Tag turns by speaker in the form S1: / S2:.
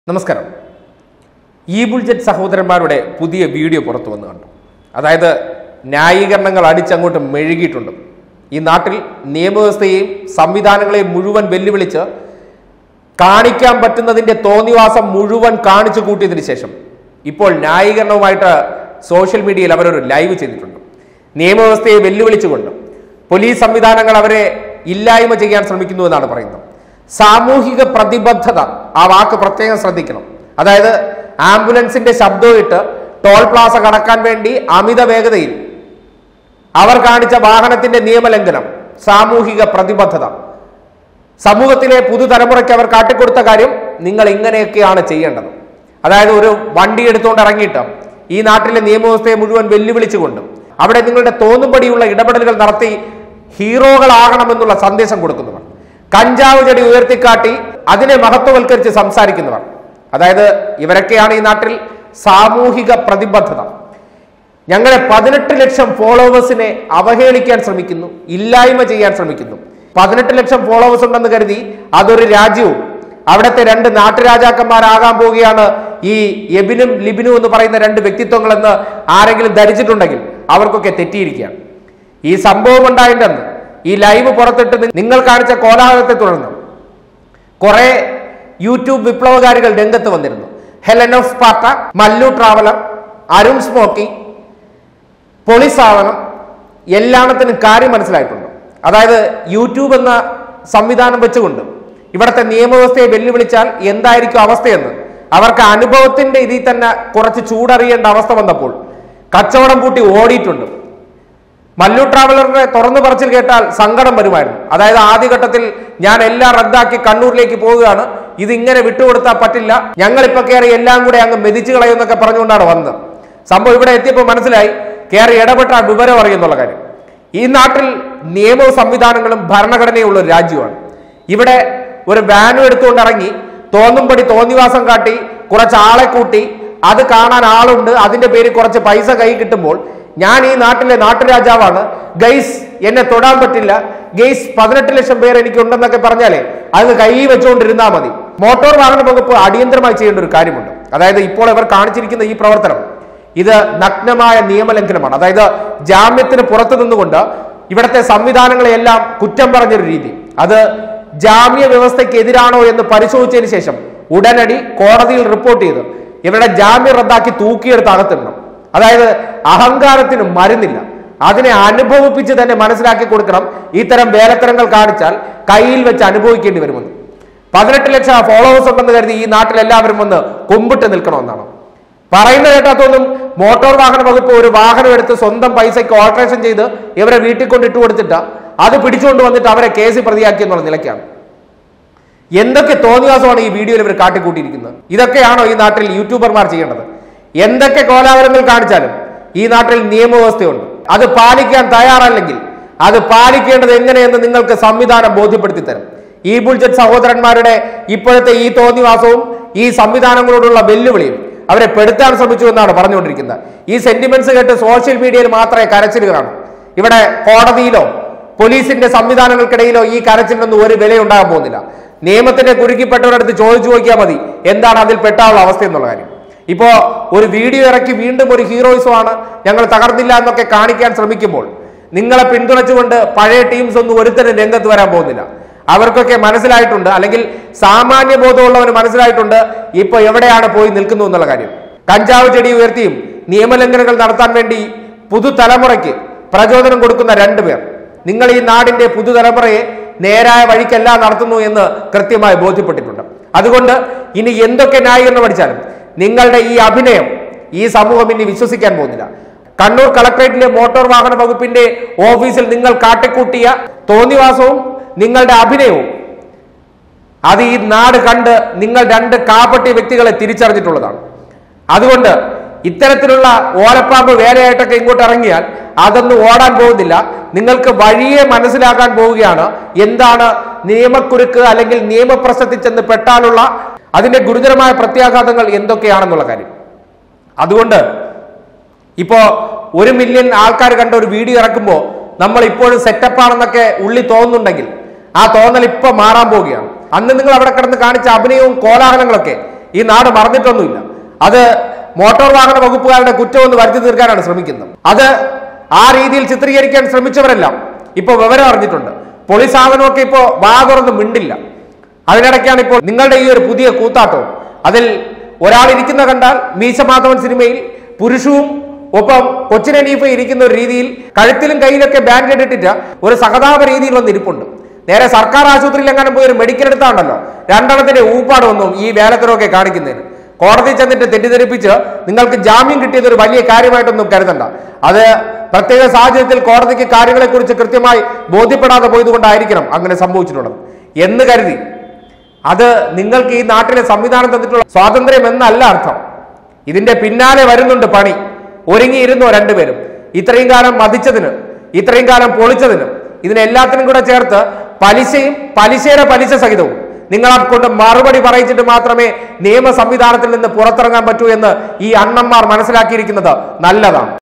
S1: നമസ്കാരം ഈ ബുൾജറ്റ് സഹോദരന്മാരുടെ പുതിയ വീഡിയോ പുറത്തു വന്നു കണ്ടു അതായത് ന്യായീകരണങ്ങൾ അടിച്ചങ്ങോട്ട് മെഴുകിയിട്ടുണ്ട് ഈ നാട്ടിൽ നിയമവ്യവസ്ഥയെയും സംവിധാനങ്ങളെയും മുഴുവൻ വെല്ലുവിളിച്ച് കാണിക്കാൻ പറ്റുന്നതിന്റെ തോന്നിവാസം മുഴുവൻ കാണിച്ചു കൂട്ടിയതിനു ശേഷം ഇപ്പോൾ ന്യായീകരണവുമായിട്ട് സോഷ്യൽ മീഡിയയിൽ അവരൊരു ലൈവ് ചെയ്തിട്ടുണ്ട് നിയമവ്യവസ്ഥയെ വെല്ലുവിളിച്ചുകൊണ്ട് പോലീസ് സംവിധാനങ്ങൾ അവരെ ഇല്ലായ്മ ചെയ്യാൻ ശ്രമിക്കുന്നു എന്നാണ് പറയുന്നത് സാമൂഹിക പ്രതിബദ്ധത ആ വാക്ക് പ്രത്യേകം ശ്രദ്ധിക്കണം അതായത് ആംബുലൻസിന്റെ ശബ്ദവും ഇട്ട് ടോൾ പ്ലാസ കടക്കാൻ വേണ്ടി അമിത വേഗതയിൽ അവർ കാണിച്ച വാഹനത്തിന്റെ നിയമലംഘനം സാമൂഹിക പ്രതിബദ്ധത സമൂഹത്തിലെ പുതുതലമുറയ്ക്ക് അവർ കാട്ടിക്കൊടുത്ത കാര്യം നിങ്ങൾ ഇങ്ങനെയൊക്കെയാണ് ചെയ്യേണ്ടത് അതായത് ഒരു വണ്ടി എടുത്തുകൊണ്ട് ഇറങ്ങിയിട്ട് ഈ നാട്ടിലെ നിയമവ്യവസ്ഥയെ മുഴുവൻ വെല്ലുവിളിച്ചുകൊണ്ട് അവിടെ നിങ്ങളുടെ തോന്നുംപടിയുള്ള ഇടപെടലുകൾ നടത്തി ഹീറോകളാകണമെന്നുള്ള സന്ദേശം കൊടുക്കുന്നവർ കഞ്ചാവ് ചെടി ഉയർത്തിക്കാട്ടി അതിനെ മഹത്വവൽക്കരിച്ച് സംസാരിക്കുന്നവർ അതായത് ഇവരൊക്കെയാണ് ഈ നാട്ടിൽ സാമൂഹിക പ്രതിബദ്ധത ഞങ്ങളെ പതിനെട്ട് ലക്ഷം ഫോളോവേഴ്സിനെ അവഹേളിക്കാൻ ശ്രമിക്കുന്നു ഇല്ലായ്മ ചെയ്യാൻ ശ്രമിക്കുന്നു പതിനെട്ട് ലക്ഷം ഫോളോവേഴ്സ് ഉണ്ടെന്ന് കരുതി അതൊരു രാജ്യവും അവിടുത്തെ രണ്ട് നാട്ടുരാജാക്കന്മാരാകാൻ പോവുകയാണ് ഈ എബിനും ലിബിനും എന്ന് പറയുന്ന രണ്ട് വ്യക്തിത്വങ്ങളെന്ന് ആരെങ്കിലും ധരിച്ചിട്ടുണ്ടെങ്കിൽ അവർക്കൊക്കെ തെറ്റിയിരിക്കുകയാണ് ഈ സംഭവം ഉണ്ടായിട്ടുണ്ടെന്ന് ഈ ലൈവ് പുറത്തിട്ട് നി- നിങ്ങൾ കാണിച്ച കോലാഹലത്തെ തുടർന്ന് കുറെ യൂട്യൂബ് വിപ്ലവകാരികൾ രംഗത്ത് വന്നിരുന്നു Helen of Sparta Mallu traveller Arun Smoki പൊളിസാവണം എല്ലാണത്തിനും കാര്യം മനസ്സിലായിട്ടുണ്ട് അതായത് യൂട്യൂബ് എന്ന സംവിധാനം വെച്ചുകൊണ്ട് ഇവിടുത്തെ നിയമവ്യവസ്ഥയെ വെല്ലുവിളിച്ചാൽ എന്തായിരിക്കും അവസ്ഥയെന്ന് അവർക്ക് അനുഭവത്തിന്റെ ഇതിൽ തന്നെ കുറച്ച് ചൂടറിയേണ്ട അവസ്ഥ വന്നപ്പോൾ കച്ചവടം പൂട്ടി ഓടിയിട്ടുണ്ട് മല്ലു ട്രാവലറിന്റെ തുറന്നു പറച്ചിൽ കേട്ടാൽ സങ്കടം വരുമായിരുന്നു അതായത് ആദ്യഘട്ടത്തിൽ ഞാൻ എല്ലാം റദ്ദാക്കി കണ്ണൂരിലേക്ക് പോവുകയാണ് ഇത് ഇങ്ങനെ വിട്ടുകൊടുത്താൽ പറ്റില്ല ഞങ്ങൾ ഇപ്പൊ കയറി എല്ലാം കൂടെ അങ്ങ് മെതിച്ചു കളയുമെന്നൊക്കെ പറഞ്ഞുകൊണ്ടാണ് വന്നത് സംഭവം ഇവിടെ എത്തിയപ്പോൾ മനസ്സിലായി കയറി ഇടപെട്ട വിവരം അറിയുന്നുള്ള കാര്യം ഈ നാട്ടിൽ നിയമവും സംവിധാനങ്ങളും ഭരണഘടനയും ഉള്ള ഒരു രാജ്യമാണ് ഇവിടെ ഒരു വാനും എടുത്തുകൊണ്ട് ഇറങ്ങി തോന്നുംപടി തോന്നിവാസം കാട്ടി കുറച്ച് ആളെ കൂട്ടി അത് കാണാൻ ആളുണ്ട് അതിന്റെ പേരിൽ കുറച്ച് പൈസ കൈ കിട്ടുമ്പോൾ ഞാൻ ഈ നാട്ടിലെ നാട്ടുരാജാവാണ് ഗൈസ് എന്നെ തൊടാൻ പറ്റില്ല ഗൈസ് പതിനെട്ട് ലക്ഷം പേർ എനിക്ക് ഉണ്ടെന്നൊക്കെ പറഞ്ഞാലേ അത് കൈ വെച്ചുകൊണ്ടിരുന്നാൽ മതി മോട്ടോർ വാഹന വകുപ്പ് അടിയന്തരമായി ചെയ്യേണ്ട ഒരു കാര്യമുണ്ട് അതായത് ഇപ്പോൾ ഇവർ കാണിച്ചിരിക്കുന്ന ഈ പ്രവർത്തനം ഇത് നഗ്നമായ നിയമലംഘനമാണ് അതായത് ജാമ്യത്തിന് പുറത്തു നിന്നുകൊണ്ട് ഇവിടുത്തെ സംവിധാനങ്ങളെയെല്ലാം കുറ്റം പറഞ്ഞൊരു രീതി അത് ജാമ്യ വ്യവസ്ഥയ്ക്ക് എതിരാണോ എന്ന് പരിശോധിച്ചതിന് ശേഷം ഉടനടി കോടതിയിൽ റിപ്പോർട്ട് ചെയ്ത് ഇവരുടെ ജാമ്യം റദ്ദാക്കി തൂക്കിയെടുത്ത് അകത്തിടണം അതായത് അഹങ്കാരത്തിന് മരുന്നില്ല അതിനെ അനുഭവിപ്പിച്ച് തന്നെ മനസ്സിലാക്കി കൊടുക്കണം ഇത്തരം വേലത്തരങ്ങൾ കാണിച്ചാൽ കയ്യിൽ വെച്ച് അനുഭവിക്കേണ്ടി വരുമെന്ന് പതിനെട്ട് ലക്ഷം ഫോളോവേഴ്സ് ഉണ്ടെന്ന് കരുതി ഈ നാട്ടിൽ എല്ലാവരും വന്ന് കുമ്പിട്ട് നിൽക്കണമെന്നാണ് പറയുന്ന കേട്ടാത്തൊന്നും മോട്ടോർ വാഹന വകുപ്പ് ഒരു വാഹനം എടുത്ത് സ്വന്തം പൈസയ്ക്ക് ഓൾട്രേഷൻ ചെയ്ത് ഇവരെ വീട്ടിൽ കൊണ്ട് ഇട്ട് കൊടുത്തിട്ട് അത് പിടിച്ചുകൊണ്ട് വന്നിട്ട് അവരെ കേസിൽ പ്രതിയാക്കി എന്നുള്ള നിലയ്ക്കാണ് എന്തൊക്കെ തോന്നിവാസമാണ് ഈ വീഡിയോയിൽ ഇവർ കാട്ടിക്കൂട്ടിയിരിക്കുന്നത് ഇതൊക്കെയാണോ ഈ നാട്ടിൽ യൂട്യൂബർമാർ ചെയ്യേണ്ടത് എന്തൊക്കെ കോലാഹലങ്ങൾ കാണിച്ചാലും ഈ നാട്ടിൽ നിയമവ്യവസ്ഥയുണ്ട് അത് പാലിക്കാൻ തയ്യാറല്ലെങ്കിൽ അത് പാലിക്കേണ്ടത് എങ്ങനെയെന്ന് നിങ്ങൾക്ക് സംവിധാനം ബോധ്യപ്പെടുത്തി തരും ഈ ബുൾജറ്റ് സഹോദരന്മാരുടെ ഇപ്പോഴത്തെ ഈ തോന്നിവാസവും ഈ സംവിധാനങ്ങളോടുള്ള വെല്ലുവിളിയും അവരെ പെടുത്താൻ ശ്രമിച്ചു എന്നാണ് പറഞ്ഞുകൊണ്ടിരിക്കുന്നത് ഈ സെന്റിമെന്റ്സ് കേട്ട് സോഷ്യൽ മീഡിയയിൽ മാത്രമേ കരച്ചിലുകളാണ് ഇവിടെ കോടതിയിലോ പോലീസിന്റെ സംവിധാനങ്ങൾക്കിടയിലോ ഈ കരച്ചിലിനൊന്നും ഒരു വില ഉണ്ടാകാൻ പോകുന്നില്ല നിയമത്തിന്റെ കുരുക്കിപ്പെട്ടവരടുത്ത് ചോദിച്ചു നോക്കിയാൽ മതി എന്താണ് അതിൽ പെട്ടാനുള്ള അവസ്ഥ എന്നുള്ള കാര്യം ഇപ്പോ ഒരു വീഡിയോ ഇറക്കി വീണ്ടും ഒരു ഹീറോയിസമാണ് ഞങ്ങൾ തകർന്നില്ല എന്നൊക്കെ കാണിക്കാൻ ശ്രമിക്കുമ്പോൾ നിങ്ങളെ പിന്തുണച്ചുകൊണ്ട് പഴയ ടീംസ് ഒന്നും ഒരുത്തരും രംഗത്ത് വരാൻ പോകുന്നില്ല അവർക്കൊക്കെ മനസ്സിലായിട്ടുണ്ട് അല്ലെങ്കിൽ സാമാന്യ ബോധമുള്ളവന് മനസ്സിലായിട്ടുണ്ട് ഇപ്പൊ എവിടെയാണ് പോയി നിൽക്കുന്നു എന്നുള്ള കാര്യം കഞ്ചാവ് ചെടി ഉയർത്തിയും നിയമലംഘനങ്ങൾ നടത്താൻ വേണ്ടി പുതുതലമുറയ്ക്ക് പ്രചോദനം കൊടുക്കുന്ന രണ്ടുപേർ നിങ്ങൾ ഈ നാടിന്റെ പുതുതലമുറയെ നേരായ വഴിക്കല്ല നടത്തുന്നു എന്ന് കൃത്യമായി ബോധ്യപ്പെട്ടിട്ടുണ്ട് അതുകൊണ്ട് ഇനി എന്തൊക്കെ ന്യായീകരണം പഠിച്ചാലും നിങ്ങളുടെ ഈ അഭിനയം ഈ സമൂഹം ഇനി വിശ്വസിക്കാൻ പോകുന്നില്ല കണ്ണൂർ കളക്ടറേറ്റിലെ മോട്ടോർ വാഹന വകുപ്പിന്റെ ഓഫീസിൽ നിങ്ങൾ കാട്ടിക്കൂട്ടിയ തോന്നിവാസവും നിങ്ങളുടെ അഭിനയവും അത് ഈ നാട് കണ്ട് നിങ്ങൾ രണ്ട് കാപ്പട്ടി വ്യക്തികളെ തിരിച്ചറിഞ്ഞിട്ടുള്ളതാണ് അതുകൊണ്ട് ഇത്തരത്തിലുള്ള ഓലപ്പാമ്പ് വേലയായിട്ടൊക്കെ ഇങ്ങോട്ട് ഇറങ്ങിയാൽ അതൊന്നും ഓടാൻ പോകുന്നില്ല നിങ്ങൾക്ക് വഴിയെ മനസ്സിലാക്കാൻ പോവുകയാണ് എന്താണ് നിയമക്കുരുക്ക് അല്ലെങ്കിൽ നിയമപ്രശ്നത്തിൽ ചെന്ന് പെട്ടാലുള്ള അതിന്റെ ഗുരുതരമായ പ്രത്യാഘാതങ്ങൾ എന്തൊക്കെയാണെന്നുള്ള കാര്യം അതുകൊണ്ട് ഇപ്പോ ഒരു മില്യൺ ആൾക്കാർ കണ്ട ഒരു വീഡിയോ ഇറക്കുമ്പോൾ നമ്മൾ ഇപ്പോഴും സെറ്റപ്പ് ആണെന്നൊക്കെ ഉള്ളി തോന്നുന്നുണ്ടെങ്കിൽ ആ തോന്നൽ ഇപ്പൊ മാറാൻ പോവുകയാണ് അന്ന് നിങ്ങൾ അവിടെ കിടന്ന് കാണിച്ച അഭിനയവും കോലാഹലങ്ങളൊക്കെ ഈ നാട് മറന്നിട്ടൊന്നുമില്ല അത് മോട്ടോർ വാഹന വകുപ്പുകാരുടെ കുറ്റമെന്ന് വരുത്തി തീർക്കാനാണ് ശ്രമിക്കുന്നത് അത് ആ രീതിയിൽ ചിത്രീകരിക്കാൻ ശ്രമിച്ചവരെല്ലാം ഇപ്പൊ വിവരം അറിഞ്ഞിട്ടുണ്ട് പോലീസ് സാധനമൊക്കെ ഇപ്പോ വാ തുറന്ന് മിണ്ടില്ല അതിനിടയ്ക്കാണ് ഇപ്പോൾ നിങ്ങളുടെ ഈ ഒരു പുതിയ കൂത്താട്ടവും അതിൽ ഒരാൾ ഇരിക്കുന്ന കണ്ടാൽ മീശമാധവൻ സിനിമയിൽ പുരുഷവും ഒപ്പം കൊച്ചിനെ നീഫ ഇരിക്കുന്ന ഒരു രീതിയിൽ കഴുത്തിലും കയ്യിലൊക്കെ ബാൻഡ് ഇട്ടിട്ട് ഒരു സഹതാപ രീതിയിൽ വന്ന് ഇരിപ്പുണ്ട് നേരെ സർക്കാർ ആശുപത്രിയിൽ എങ്ങാനും പോയി ഒരു മെഡിക്കൽ എടുത്താണ്ടല്ലോ രണ്ടെണ്ണത്തിന്റെ ഊപ്പാട് ഒന്നും ഈ വേലക്കരമൊക്കെ കാണിക്കുന്നതിന് കോടതി ചെന്നിട്ട് തെറ്റിദ്ധരിപ്പിച്ച് നിങ്ങൾക്ക് ജാമ്യം കിട്ടിയത് ഒരു വലിയ കാര്യമായിട്ടൊന്നും കരുതണ്ട അത് പ്രത്യേക സാഹചര്യത്തിൽ കോടതിക്ക് കാര്യങ്ങളെക്കുറിച്ച് കൃത്യമായി ബോധ്യപ്പെടാതെ പോയതുകൊണ്ടായിരിക്കണം അങ്ങനെ സംഭവിച്ചിട്ടുള്ളത് എന്ന് കരുതി അത് നിങ്ങൾക്ക് ഈ നാട്ടിലെ സംവിധാനം തന്നിട്ടുള്ള സ്വാതന്ത്ര്യം എന്നല്ല അർത്ഥം ഇതിന്റെ പിന്നാലെ വരുന്നുണ്ട് പണി ഒരുങ്ങിയിരുന്നോ രണ്ടുപേരും ഇത്രയും കാലം മതിച്ചതിന് ഇത്രയും കാലം പൊളിച്ചതിന് ഇതിനെല്ലാത്തിനും കൂടെ ചേർത്ത് പലിശയും പലിശയുടെ പലിശ സഹിതവും നിങ്ങളെ കൊണ്ട് മറുപടി പറയിച്ചിട്ട് മാത്രമേ നിയമ സംവിധാനത്തിൽ നിന്ന് പുറത്തിറങ്ങാൻ പറ്റൂ എന്ന് ഈ അണ്ണന്മാർ മനസ്സിലാക്കിയിരിക്കുന്നത് നല്ലതാണ്